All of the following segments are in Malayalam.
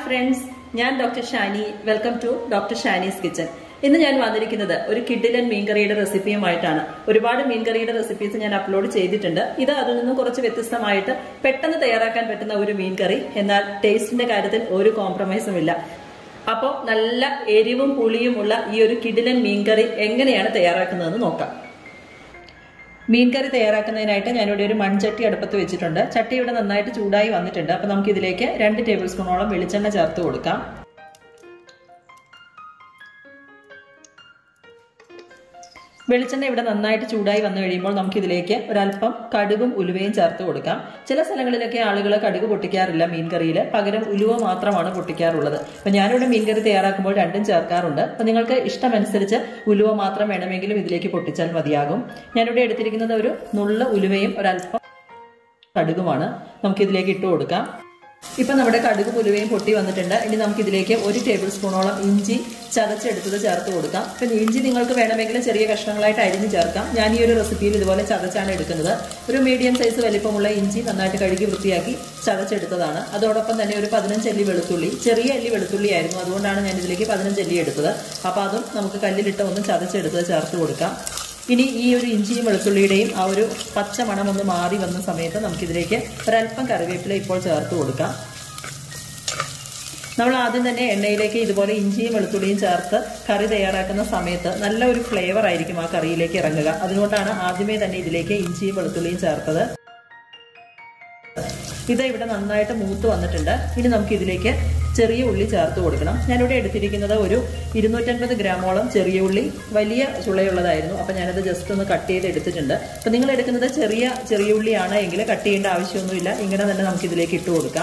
ഫ്രണ്ട്സ് ഞാൻ doctor Shani welcome to doctor Shani's kitchen ഇന്ന് ഞാൻ വന്നിരിക്കുന്നത് ഒരു കിഡിലൻ മീൻകറിയുടെ റെസിപ്പിയുമായിട്ടാണ് ഒരുപാട് മീൻകറിയുടെ റെസിപ്പീസ് ഞാൻ അപ്ലോഡ് ചെയ്തിട്ടുണ്ട് ഇത് അതിൽ നിന്നും കുറച്ച് വ്യത്യസ്തമായിട്ട് പെട്ടെന്ന് തയ്യാറാക്കാൻ പറ്റുന്ന ഒരു മീൻകറി എന്നാൽ ടേസ്റ്റിന്റെ കാര്യത്തിൽ ഒരു കോംപ്രമൈസും ഇല്ല അപ്പോൾ നല്ല എരിവും പുളിയുമുള്ള ഈ ഒരു കിഡിലൻ മീൻകറി എങ്ങനെയാണ് തയ്യാറാക്കുന്നതെന്ന് നോക്കാം മീൻകറി തയ്യാറാക്കുന്നതിനായിട്ട് ഞാനിവിടെ ഒരു മൺചട്ടി അടുപ്പത്ത് വെച്ചിട്ടുണ്ട് ചട്ടി ഇവിടെ നന്നായിട്ട് ചൂടായി വന്നിട്ടുണ്ട് അപ്പൊ നമുക്ക് ഇതിലേക്ക് രണ്ട് ടേബിൾ സ്പൂണോളം വെളിച്ചെണ്ണ ചേർത്ത് കൊടുക്കാം വെളിച്ചെണ്ണ ഇവിടെ നന്നായിട്ട് ചൂടായി വന്നു കഴിയുമ്പോൾ നമുക്ക് ഇതിലേക്ക് ഒരല്പം കടുകും ഉലുവയും ചേർത്ത് കൊടുക്കാം ചില സ്ഥലങ്ങളിലൊക്കെ ആളുകൾ കടുക് പൊട്ടിക്കാറില്ല മീൻകറിയിൽ പകരം ഉലുവ മാത്രമാണ് പൊട്ടിക്കാറുള്ളത് അപ്പൊ ഞാനിവിടെ മീൻകറി തയ്യാറാക്കുമ്പോൾ രണ്ടും ചേർക്കാറുണ്ട് അപ്പൊ നിങ്ങൾക്ക് ഇഷ്ടമനുസരിച്ച് ഉലുവ മാത്രം വേണമെങ്കിലും ഇതിലേക്ക് പൊട്ടിച്ചാൽ മതിയാകും ഞാനിവിടെ എടുത്തിരിക്കുന്നത് ഒരു നുള്ള ഉലുവയും ഒരല്പം കടുകുമാണ് നമുക്ക് ഇതിലേക്ക് ഇട്ട് കൊടുക്കാം ഇപ്പൊ നമ്മുടെ കടുക് പുലുവയും പൊട്ടി വന്നിട്ടുണ്ട് ഇനി നമുക്ക് ഇതിലേക്ക് ഒരു ടേബിൾ സ്പൂണോളം ഇഞ്ചി ചതച്ചെടുത്തത് ചേർത്ത് കൊടുക്കാം പിന്നെ ഇഞ്ചി നിങ്ങൾക്ക് വേണമെങ്കിൽ ചെറിയ കഷ്ണങ്ങളായിട്ട് അരിഞ്ഞ് ചേർക്കാം ഞാൻ ഈ ഒരു റെസിപ്പിയിൽ ഇതുപോലെ ചതച്ചാണ് എടുക്കുന്നത് ഒരു മീഡിയം സൈസ് വലിപ്പമുള്ള ഇഞ്ചി നന്നായിട്ട് കഴുകി വൃത്തിയാക്കി ചതച്ചെടുത്തതാണ് അതോടൊപ്പം തന്നെ ഒരു പതിനഞ്ച് അല്ലി വെളുത്തുള്ളി ചെറിയ അല്ലി വെളുത്തുള്ളി ആയിരുന്നു അതുകൊണ്ടാണ് ഞാൻ ഇതിലേക്ക് പതിനഞ്ച് അല്ലി എടുത്തത് അപ്പോൾ അതും നമുക്ക് കല്ലിലിട്ട് ഒന്ന് ചതച്ചെടുത്തത് ചേർത്ത് കൊടുക്കാം ഇനി ഈ ഒരു ഇഞ്ചിയും വെളുത്തുള്ളിയുടെയും ആ ഒരു പച്ച മണം ഒന്ന് മാറി വന്ന സമയത്ത് നമുക്കിതിലേക്ക് ഒരല്പം കറിവേപ്പില ഇപ്പോൾ ചേർത്ത് കൊടുക്കാം നമ്മൾ ആദ്യം തന്നെ എണ്ണയിലേക്ക് ഇതുപോലെ ഇഞ്ചിയും വെളുത്തുള്ളിയും ചേർത്ത് കറി തയ്യാറാക്കുന്ന സമയത്ത് നല്ല ഒരു ഫ്ലേവർ ആയിരിക്കും ആ കറിയിലേക്ക് ഇറങ്ങുക അതുകൊണ്ടാണ് ആദ്യമേ തന്നെ ഇതിലേക്ക് ഇഞ്ചിയും വെളുത്തുള്ളിയും ചേർത്തത് ഇത് ഇവിടെ നന്നായിട്ട് മൂത്ത് വന്നിട്ടുണ്ട് ഇനി നമുക്ക് ഇതിലേക്ക് ചെറിയ ഉള്ളി ചേർത്ത് കൊടുക്കണം ഞാനിവിടെ എടുത്തിരിക്കുന്നത് ഒരു ഇരുന്നൂറ്റൻപത് ഗ്രാമോളം ചെറിയ ഉള്ളി വലിയ ചുളയുള്ളതായിരുന്നു അപ്പം ഞാനത് ജസ്റ്റ് ഒന്ന് കട്ട് ചെയ്ത് എടുത്തിട്ടുണ്ട് അപ്പം നിങ്ങൾ എടുക്കുന്നത് ചെറിയ ചെറിയ ഉള്ളിയാണ് എങ്കിൽ കട്ട് ചെയ്യേണ്ട ആവശ്യമൊന്നുമില്ല ഇങ്ങനെ തന്നെ നമുക്ക് ഇതിലേക്ക് ഇട്ട് കൊടുക്കാം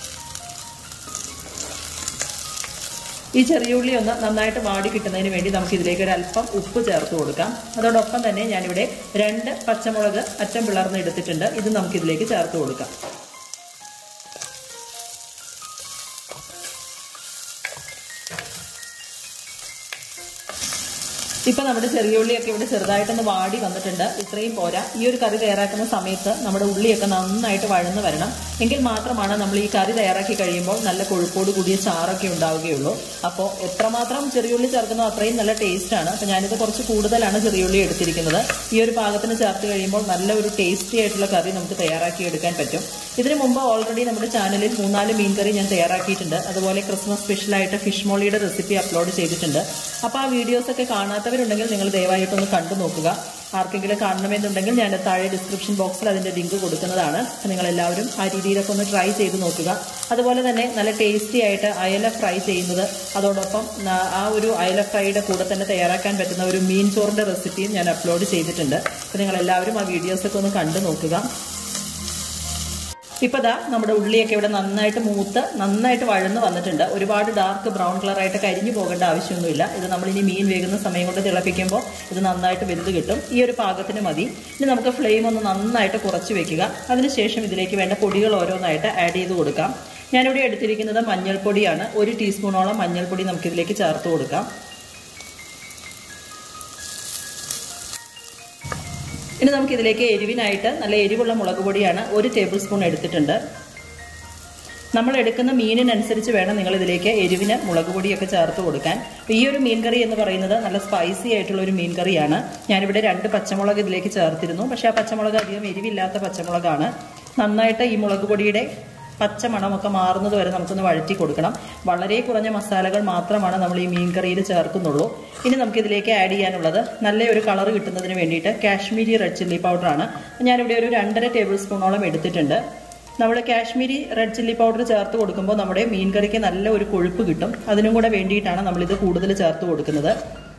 ഈ ചെറിയ ഉള്ളി ഒന്ന് നന്നായിട്ട് വാടി കിട്ടുന്നതിന് വേണ്ടി നമുക്ക് ഇതിലേക്ക് ഒരു അല്പം ഉപ്പ് ചേർത്ത് കൊടുക്കാം അതോടൊപ്പം തന്നെ ഞാനിവിടെ രണ്ട് പച്ചമുളക് അറ്റം പിളർന്ന് എടുത്തിട്ടുണ്ട് ഇത് നമുക്ക് ഇതിലേക്ക് ചേർത്ത് കൊടുക്കാം ഇപ്പൊ നമ്മുടെ ചെറിയ ഉള്ളിയൊക്കെ ഇവിടെ ചെറുതായിട്ടൊന്ന് വാടി വന്നിട്ടുണ്ട് ഇത്രയും പോരാ ഈ ഒരു കറി തയ്യാറാക്കുന്ന സമയത്ത് നമ്മുടെ ഉള്ളിയൊക്കെ നന്നായിട്ട് വഴന്ന് വരണം എങ്കിൽ മാത്രമാണ് നമ്മൾ ഈ കറി തയ്യാറാക്കി കഴിയുമ്പോൾ നല്ല കൊഴുപ്പോട് കൂടിയ ചാറൊക്കെ ഉണ്ടാവുകയുള്ളൂ അപ്പോൾ എത്രമാത്രം ചെറിയുള്ളി ചേർക്കുന്നോ അത്രയും നല്ല ടേസ്റ്റ് ആണ് അപ്പോൾ ഞാനിത് കുറച്ച് കൂടുതലാണ് ചെറിയുള്ളി എടുത്തിരിക്കുന്നത് ഈ ഒരു പാകത്തിന് ചേർത്ത് കഴിയുമ്പോൾ നല്ല ഒരു ടേസ്റ്റി ആയിട്ടുള്ള കറി നമുക്ക് തയ്യാറാക്കി എടുക്കാൻ പറ്റും ഇതിനു മുമ്പ് ഓൾറെഡി നമ്മുടെ ചാനലിൽ മൂന്നാല് മീൻ കറി ഞാൻ തയ്യാറാക്കിയിട്ടുണ്ട് അതുപോലെ ക്രിസ്മസ് സ്പെഷ്യലായിട്ട് ഫിഷ് മോളിയുടെ റെസിപ്പി അപ്ലോഡ് ചെയ്തിട്ടുണ്ട് അപ്പോൾ ആ വീഡിയോസ് ഒക്കെ കാണാത്തവരുണ്ടെങ്കിൽ നിങ്ങൾ ദയവായിട്ടൊന്ന് കണ്ടു നോക്കുക ആർക്കെങ്കിലും കാണണമെന്നുണ്ടെങ്കിൽ ഞാൻ താഴെ ഡിസ്ക്രിപ്ഷൻ ബോക്സിൽ അതിന്റെ ലിങ്ക് കൊടുക്കുന്നതാണ് നിങ്ങൾ എല്ലാവരും ആ രീതിയിലൊക്കെ ഒന്ന് ട്രൈ ചെയ്ത് നോക്കുക അതുപോലെ തന്നെ നല്ല ടേസ്റ്റി ആയിട്ട് അയല ഫ്രൈ ചെയ്യുന്നത് അതോടൊപ്പം ആ ഒരു അയല ഫ്രൈയുടെ കൂടെ തന്നെ തയ്യാറാക്കാൻ പറ്റുന്ന ഒരു മീൻ ചോറിന്റെ റെസിപ്പിയും ഞാൻ അപ്ലോഡ് ചെയ്തിട്ടുണ്ട് അപ്പോൾ നിങ്ങൾ എല്ലാവരും ആ വീഡിയോസൊക്കെ ഒന്ന് കണ്ടു നോക്കുക ഇപ്പൊ ദാ നമ്മുടെ ഉള്ളിയൊക്കെ ഇവിടെ നന്നായിട്ട് മൂത്ത് നന്നായിട്ട് വഴന്ന് വന്നിട്ടുണ്ട് ഒരുപാട് ഡാർക്ക് ബ്രൗൺ കളറായിട്ട് കരിഞ്ഞു പോകേണ്ട ആവശ്യമൊന്നുമില്ല ഇത് നമ്മൾ ഇനി മീൻ വേകുന്ന സമയം കൊണ്ട് തിളപ്പിക്കുമ്പോൾ ഇത് നന്നായിട്ട് വെന്ത് കിട്ടും ഈ ഒരു പാകത്തിന് മതി ഇനി നമുക്ക് ഫ്ലെയിം ഒന്ന് നന്നായിട്ട് കുറച്ച് വെക്കുക അതിനുശേഷം ഇതിലേക്ക് വേണ്ട പൊടികൾ ഓരോന്നായിട്ട് ആഡ് ചെയ്ത് കൊടുക്കാം ഞാനിവിടെ എടുത്തിരിക്കുന്നത് മഞ്ഞൾപ്പൊടിയാണ് ഒരു ടീസ്പൂണോളം മഞ്ഞൾപ്പൊടി നമുക്കിതിലേക്ക് ചേർത്ത് കൊടുക്കാം ഇനി നമുക്ക് ഇതിലേക്ക് എരിവിനായിട്ട് നല്ല എരിവുള്ള മുളക് പൊടിയാണ് ഒരു ടേബിൾ സ്പൂൺ എടുത്തിട്ടുണ്ട് നമ്മൾ എടുക്കുന്ന മീനിനനുസരിച്ച് വേണം നിങ്ങൾ ഇതിലേക്ക് എരിവിന് മുളക് പൊടിയൊക്കെ ചേർത്ത് കൊടുക്കാൻ ഈ ഒരു മീൻ കറി എന്ന് പറയുന്നത് നല്ല സ്പൈസി ആയിട്ടുള്ള ഒരു മീൻ കറിയാണ് ഞാനിവിടെ രണ്ട് പച്ചമുളക് ഇതിലേക്ക് ചേർത്തിരുന്നു പക്ഷേ ആ പച്ചമുളക് അധികം എരിവില്ലാത്ത പച്ചമുളകാണ് നന്നായിട്ട് ഈ മുളക് പൊടിയുടെ പച്ച മണമൊക്കെ മാറുന്നത് വരെ നമുക്കൊന്ന് വഴറ്റി കൊടുക്കണം വളരെ കുറഞ്ഞ മസാലകൾ മാത്രമാണ് നമ്മൾ ഈ മീൻ കറിയിൽ ചേർക്കുന്നുള്ളൂ ഇനി നമുക്ക് ഇതിലേക്ക് ആഡ് ചെയ്യാനുള്ളത് നല്ല ഒരു കളർ കിട്ടുന്നതിന് വേണ്ടിയിട്ട് കാശ്മീരി റെഡ് ചില്ലി പൗഡറാണ് ഞാനിവിടെ ഒരു രണ്ടര ടേബിൾ സ്പൂണോളം എടുത്തിട്ടുണ്ട് നമ്മൾ കാശ്മീരി റെഡ് ചില്ലി പൗഡർ ചേർത്ത് കൊടുക്കുമ്പോൾ നമ്മുടെ മീൻ കറിക്ക് നല്ല ഒരു കൊഴുപ്പ് കിട്ടും അതിനും കൂടെ വേണ്ടിയിട്ടാണ് നമ്മളിത് കൂടുതൽ ചേർത്ത് കൊടുക്കുന്നത്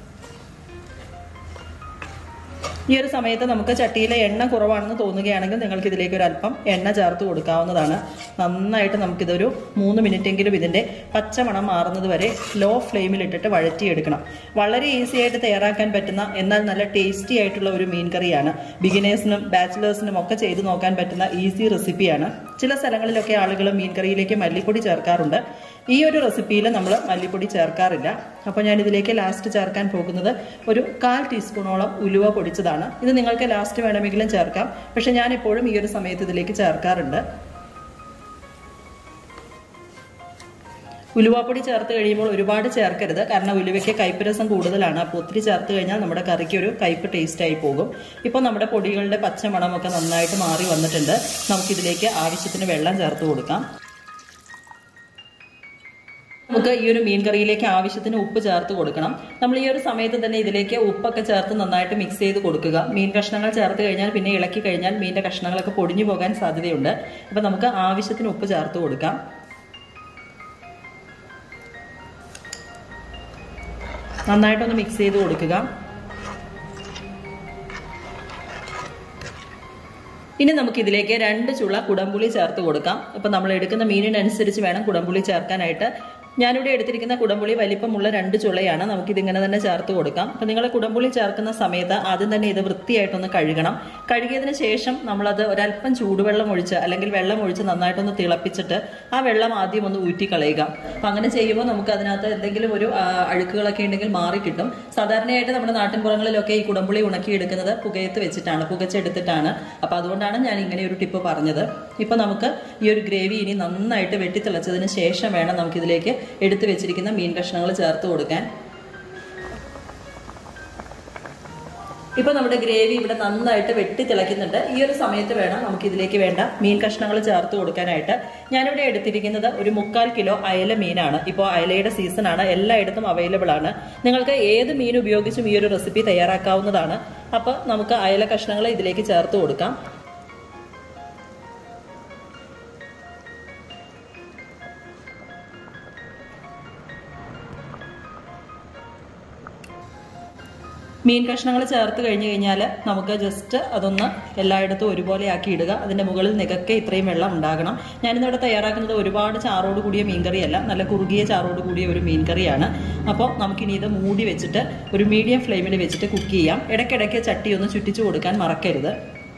ഈ ഒരു സമയത്ത് നമുക്ക് ചട്ടിയിലെ എണ്ണ കുറവാണെന്ന് തോന്നുകയാണെങ്കിൽ നിങ്ങൾക്ക് ഇതിലേക്ക് ഒരു അല്പം എണ്ണ ചേർത്ത് കൊടുക്കാവുന്നതാണ് നന്നായിട്ട് നമുക്കിതൊരു മൂന്ന് മിനിറ്റെങ്കിലും ഇതിൻ്റെ പച്ചമണം മാറുന്നത് വരെ ലോ ഫ്ലെയിമിൽ ഇട്ടിട്ട് വഴറ്റിയെടുക്കണം വളരെ ഈസി ആയിട്ട് തയ്യാറാക്കാൻ പറ്റുന്ന എന്നാൽ നല്ല ടേസ്റ്റി ആയിട്ടുള്ള ഒരു മീൻ കറിയാണ് ബിഗിനേഴ്സിനും ബാച്ചിലേഴ്സിനും ഒക്കെ ചെയ്ത് നോക്കാൻ പറ്റുന്ന ഈസി റെസിപ്പിയാണ് ചില സ്ഥലങ്ങളിലൊക്കെ ആളുകൾ മീൻ കറിയിലേക്ക് മല്ലിപ്പൊടി ചേർക്കാറുണ്ട് ഈ ഒരു റെസിപ്പിയിൽ നമ്മൾ മല്ലിപ്പൊടി ചേർക്കാറില്ല അപ്പോൾ ഞാൻ ഇതിലേക്ക് ലാസ്റ്റ് ചേർക്കാൻ പോകുന്നത് ഒരു കാൽ ടീസ്പൂണോളം ഉലുവ പൊടിച്ചതാണ് ഇത് നിങ്ങൾക്ക് ലാസ്റ്റ് വേണമെങ്കിലും ചേർക്കാം പക്ഷെ ഞാൻ എപ്പോഴും ഈ ഒരു സമയത്ത് ഇതിലേക്ക് ചേർക്കാറുണ്ട് ഉലുവാപ്പൊടി ചേർത്ത് കഴിയുമ്പോൾ ഒരുപാട് ചേർക്കരുത് കാരണം ഉലുവയ്ക്ക് കയ്പ്പ് രസം കൂടുതലാണ് അപ്പോൾ ഒത്തിരി ചേർത്ത് കഴിഞ്ഞാൽ നമ്മുടെ കറിക്ക് ഒരു കയ്പ്പ് ടേസ്റ്റ് ആയി പോകും ഇപ്പോൾ നമ്മുടെ പൊടികളുടെ പച്ചമണമൊക്കെ നന്നായിട്ട് മാറി വന്നിട്ടുണ്ട് നമുക്കിതിലേക്ക് ആവശ്യത്തിന് വെള്ളം ചേർത്ത് കൊടുക്കാം നമുക്ക് ഈ ഒരു മീൻ കറിയിലേക്ക് ആവശ്യത്തിന് ഉപ്പ് ചേർത്ത് കൊടുക്കണം നമ്മൾ ഈ ഒരു സമയത്ത് തന്നെ ഇതിലേക്ക് ഉപ്പൊക്കെ ചേർത്ത് നന്നായിട്ട് മിക്സ് ചെയ്ത് കൊടുക്കുക മീൻ കഷ്ണങ്ങൾ ചേർത്ത് കഴിഞ്ഞാൽ പിന്നെ ഇളക്കി കഴിഞ്ഞാൽ മീനിന്റെ കഷ്ണങ്ങളൊക്കെ പൊടിഞ്ഞു പോകാൻ സാധ്യതയുണ്ട് അപ്പം നമുക്ക് ആവശ്യത്തിന് ഉപ്പ് ചേർത്ത് കൊടുക്കാം നന്നായിട്ടൊന്ന് മിക്സ് ചെയ്ത് കൊടുക്കുക ഇനി നമുക്ക് ഇതിലേക്ക് രണ്ട് ചുള കുടംപുളി ചേർത്ത് കൊടുക്കാം ഇപ്പം നമ്മൾ എടുക്കുന്ന മീനിനനുസരിച്ച് വേണം കുടംപുളി ചേർക്കാനായിട്ട് ഞാനിവിടെ എടുത്തിരിക്കുന്ന കുടംപുളി വലിപ്പമുള്ള രണ്ട് ചുളയാണ് നമുക്കിതിങ്ങനെ തന്നെ ചേർത്ത് കൊടുക്കാം അപ്പം നിങ്ങൾ കുടംപുളി ചേർക്കുന്ന സമയത്ത് ആദ്യം തന്നെ ഇത് വൃത്തിയായിട്ടൊന്ന് കഴുകണം കഴുകിയതിന് ശേഷം നമ്മളത് ഒരല്പം ചൂടുവെള്ളം ഒഴിച്ച് അല്ലെങ്കിൽ വെള്ളം ഒഴിച്ച് നന്നായിട്ടൊന്ന് തിളപ്പിച്ചിട്ട് ആ വെള്ളം ആദ്യം ഒന്ന് ഊറ്റി കളയുക അപ്പം അങ്ങനെ ചെയ്യുമ്പോൾ നമുക്ക് അതിനകത്ത് എന്തെങ്കിലും ഒരു ആ, അഴുക്കുകളൊക്കെ ഉണ്ടെങ്കിൽ മാറി കിട്ടും സാധാരണയായിട്ട് നമ്മുടെ നാട്ടിൻപുറങ്ങളിലൊക്കെ ഈ കുടംപുളി ഉണക്കിയെടുക്കുന്നത് പുകയത്ത് വെച്ചിട്ടാണ് പുകച്ചെടുത്തിട്ടാണ് അപ്പം അതുകൊണ്ടാണ് ഞാൻ ഇങ്ങനെ ഒരു ടിപ്പ് പറഞ്ഞത് ഇപ്പം നമുക്ക് ഈ ഒരു ഗ്രേവി ഇനി നന്നായിട്ട് വെട്ടിത്തിളച്ചതിന് ശേഷം വേണം നമുക്കിതിലേക്ക് എടുത്തു വെച്ചിരിക്കുന്ന മീൻ കഷ്ണങ്ങൾ ചേർത്ത് കൊടുക്കാൻ ഇപ്പൊ നമ്മുടെ ഗ്രേവി ഇവിടെ നന്നായിട്ട് വെട്ടി തിളയ്ക്കുന്നുണ്ട് ഈ ഒരു സമയത്ത് വേണം നമുക്ക് ഇതിലേക്ക് വേണ്ട മീൻ കഷ്ണങ്ങൾ ചേർത്ത് കൊടുക്കാനായിട്ട് ഞാനിവിടെ എടുത്തിരിക്കുന്നത് ഒരു മുക്കാൽ കിലോ അയല മീനാണ് ഇപ്പോൾ അയലയുടെ സീസൺ ആണ് എല്ലായിടത്തും അവൈലബിൾ ആണ് നിങ്ങൾക്ക് ഏത് മീൻ ഉപയോഗിച്ചും ഈ ഒരു റെസിപ്പി തയ്യാറാക്കാവുന്നതാണ് അപ്പോൾ നമുക്ക് അയല കഷ്ണങ്ങൾ ഇതിലേക്ക് ചേർത്ത് കൊടുക്കാം മീൻ കഷ്ണങ്ങൾ ചേർത്ത് കഴിഞ്ഞ് കഴിഞ്ഞാൽ നമുക്ക് ജസ്റ്റ് അതൊന്ന് എല്ലായിടത്തും ഒരുപോലെ ആക്കി ഇടുക അതിൻ്റെ മുകളിൽ നികക്കെ ഇത്രയും വെള്ളം ഉണ്ടാകണം ഞാനിന്നിവിടെ തയ്യാറാക്കുന്നത് ഒരുപാട് ചാറോട് കൂടിയ മീൻകറിയല്ല നല്ല കുറുകിയ ചാറോട് കൂടിയ ഒരു മീൻകറിയാണ് അപ്പോൾ നമുക്കിനി ഇത് മൂടി വെച്ചിട്ട് ഒരു മീഡിയം ഫ്ലെയിമിൽ വെച്ചിട്ട് കുക്ക് ചെയ്യാം ഇടയ്ക്കിടയ്ക്ക് ചട്ടി ഒന്ന് ചുറ്റിച്ചു കൊടുക്കാൻ മറക്കരുത്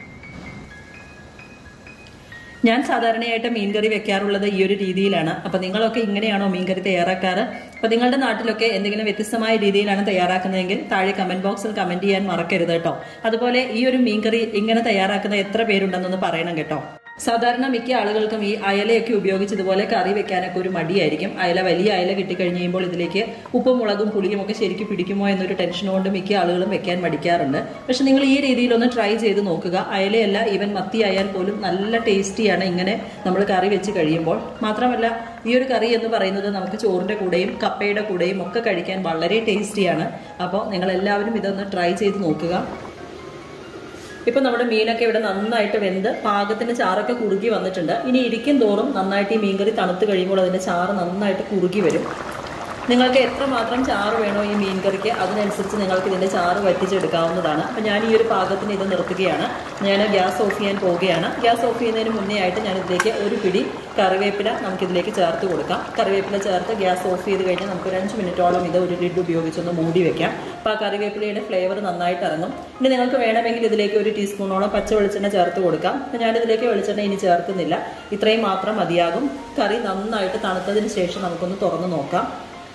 ഞാൻ സാധാരണയായിട്ട് മീൻകറി വെക്കാറുള്ളത് ഈ ഒരു രീതിയിലാണ് അപ്പൊ നിങ്ങളൊക്കെ ഇങ്ങനെയാണോ മീൻകറി തയ്യാറാക്കാറ് അപ്പൊ നിങ്ങളുടെ നാട്ടിലൊക്കെ എന്തെങ്കിലും വ്യത്യസ്തമായ രീതിയിലാണ് തയ്യാറാക്കുന്നതെങ്കിൽ താഴെ കമന്റ് ബോക്സിൽ കമന്റ് ചെയ്യാൻ മറക്കരുത് കേട്ടോ അതുപോലെ ഈ ഒരു മീൻകറി ഇങ്ങനെ തയ്യാറാക്കുന്ന എത്ര പേരുണ്ടെന്നൊന്ന് പറയണം കേട്ടോ സാധാരണ മിക്ക ആളുകൾക്കും ഈ അയലയൊക്കെ ഉപയോഗിച്ച് ഇതുപോലെ കറി വെക്കാനൊക്കെ ഒരു മടിയായിരിക്കും അയല വലിയ അയല കിട്ടിക്കഴിഞ്ഞ് കഴിയുമ്പോൾ ഇതിലേക്ക് ഉപ്പും മുളകും പുളിയും ഒക്കെ ശരിക്കും പിടിക്കുമോ എന്നൊരു ടെൻഷൻ കൊണ്ട് മിക്ക ആളുകളും വെക്കാൻ മടിക്കാറുണ്ട് പക്ഷെ നിങ്ങൾ ഈ രീതിയിലൊന്ന് ട്രൈ ചെയ്ത് നോക്കുക അയലയല്ല ഈവൻ മത്തി ആയാൽ പോലും നല്ല ടേസ്റ്റിയാണ് ഇങ്ങനെ നമ്മൾ കറി വെച്ച് കഴിയുമ്പോൾ മാത്രമല്ല ഈ ഒരു കറി എന്ന് പറയുന്നത് നമുക്ക് ചോറിന്റെ കൂടെയും കപ്പയുടെ കൂടെയും ഒക്കെ കഴിക്കാൻ വളരെ ടേസ്റ്റിയാണ് അപ്പോൾ നിങ്ങൾ എല്ലാവരും ഇതൊന്ന് ട്രൈ ചെയ്ത് നോക്കുക ഇപ്പൊ നമ്മുടെ മീനൊക്കെ ഇവിടെ നന്നായിട്ട് വെന്ത് പാകത്തിന് ചാറൊക്കെ കുറുകി വന്നിട്ടുണ്ട് ഇനി ഇരിക്കും തോറും നന്നായിട്ട് ഈ മീൻകറി തണുത്ത് കഴിയുമ്പോൾ അതിന്റെ ചാറ് നന്നായിട്ട് കുറുകി വരും നിങ്ങൾക്ക് എത്രമാത്രം ചാറ് വേണോ ഈ മീൻ കറിക്ക് അതിനനുസരിച്ച് നിങ്ങൾക്ക് ഇതിന്റെ ചാറ് വറ്റിച്ചെടുക്കാവുന്നതാണ് അപ്പം ഞാൻ ഈ ഒരു പാകത്തിന് ഇത് നിർത്തുകയാണ് ഞാൻ ഗ്യാസ് ഓഫ് ചെയ്യാൻ പോവുകയാണ് ഗ്യാസ് ഓഫ് ചെയ്യുന്നതിന് മുന്നേ ആയിട്ട് ഞാൻ ഇതിലേക്ക് ഒരു പിടി കറിവേപ്പില നമുക്കിതിലേക്ക് ചേർത്ത് കൊടുക്കാം കറിവേപ്പില ചേർത്ത് ഗ്യാസ് ഓഫ് ചെയ്ത് കഴിഞ്ഞാൽ നമുക്ക് ഒരു അഞ്ച് മിനിറ്റോളം ഇത് ഒരു ലിഡ് ഉപയോഗിച്ചൊന്ന് മൂടി വെക്കാം അപ്പോൾ ആ കറിവേപ്പിലയുടെ ഫ്ലേവർ നന്നായിട്ട് ഇറങ്ങും ഇനി നിങ്ങൾക്ക് വേണമെങ്കിൽ ഇതിലേക്ക് ഒരു ടീസ്പൂണോളം പച്ച വെളിച്ചെണ്ണ ചേർത്ത് കൊടുക്കാം അപ്പോൾ ഞാനിതിലേക്ക് വെളിച്ചെണ്ണ ഇനി ചേർക്കുന്നില്ല ഇത്രയും മാത്രം മതിയാകും കറി നന്നായിട്ട് തണുത്തതിന് ശേഷം നമുക്കൊന്ന് തുറന്ന് നോക്കാം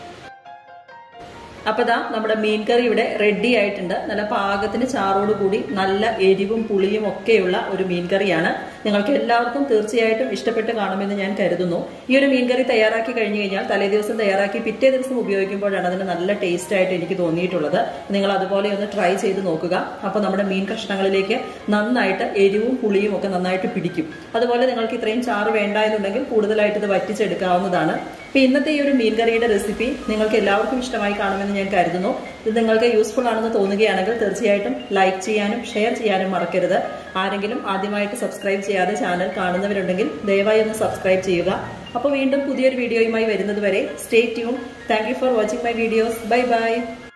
അപ്പൊ ദാ നമ്മുടെ മീൻ കറി ഇവിടെ റെഡി ആയിട്ടുണ്ട് നല്ല പാകത്തിന് ചാറോട് കൂടി നല്ല എരിവും പുളിയും ഒക്കെയുള്ള ഒരു മീൻ കറിയാണ് നിങ്ങൾക്ക് എല്ലാവർക്കും തീർച്ചയായിട്ടും ഇഷ്ടപ്പെട്ട് കാണുമെന്ന് ഞാൻ കരുതുന്നു ഈ ഒരു മീൻ കറി തയ്യാറാക്കി കഴിഞ്ഞു കഴിഞ്ഞാൽ തലേ ദിവസം തയ്യാറാക്കി പിറ്റേ ദിവസം ഉപയോഗിക്കുമ്പോഴാണ് അതിന് നല്ല ടേസ്റ്റ് ആയിട്ട് എനിക്ക് തോന്നിയിട്ടുള്ളത് നിങ്ങൾ അതുപോലെ ഒന്ന് ട്രൈ ചെയ്ത് നോക്കുക അപ്പോൾ നമ്മുടെ മീൻ കഷ്ണങ്ങളിലേക്ക് നന്നായിട്ട് എരിവും പുളിയും ഒക്കെ നന്നായിട്ട് പിടിക്കും അതുപോലെ നിങ്ങൾക്ക് ഇത്രയും ചാറ് വേണ്ട എന്നുണ്ടെങ്കിൽ കൂടുതലായിട്ട് ഇത് വറ്റിച്ചെടുക്കാവുന്നതാണ് അപ്പൊ ഇന്നത്തെ ഈ ഒരു മീൻ കറിയുടെ റെസിപ്പി നിങ്ങൾക്ക് എല്ലാവർക്കും ഇഷ്ടമായി കാണുമെന്ന് ഞാൻ കരുതുന്നു ഇത് നിങ്ങൾക്ക് യൂസ്ഫുൾ ആണെന്ന് തോന്നുകയാണെങ്കിൽ തീർച്ചയായിട്ടും ലൈക്ക് ചെയ്യാനും ഷെയർ ചെയ്യാനും മറക്കരുത് ആരെങ്കിലും ആദ്യമായിട്ട് സബ്സ്ക്രൈബ് ചെയ്യാതെ ചാനൽ കാണുന്നവരുണ്ടെങ്കിൽ ദയവായി ഒന്ന് സബ്സ്ക്രൈബ് ചെയ്യുക അപ്പോൾ വീണ്ടും പുതിയൊരു വീഡിയോയുമായി വരുന്നത് വരെ stay tune thank you for watching my videos bye by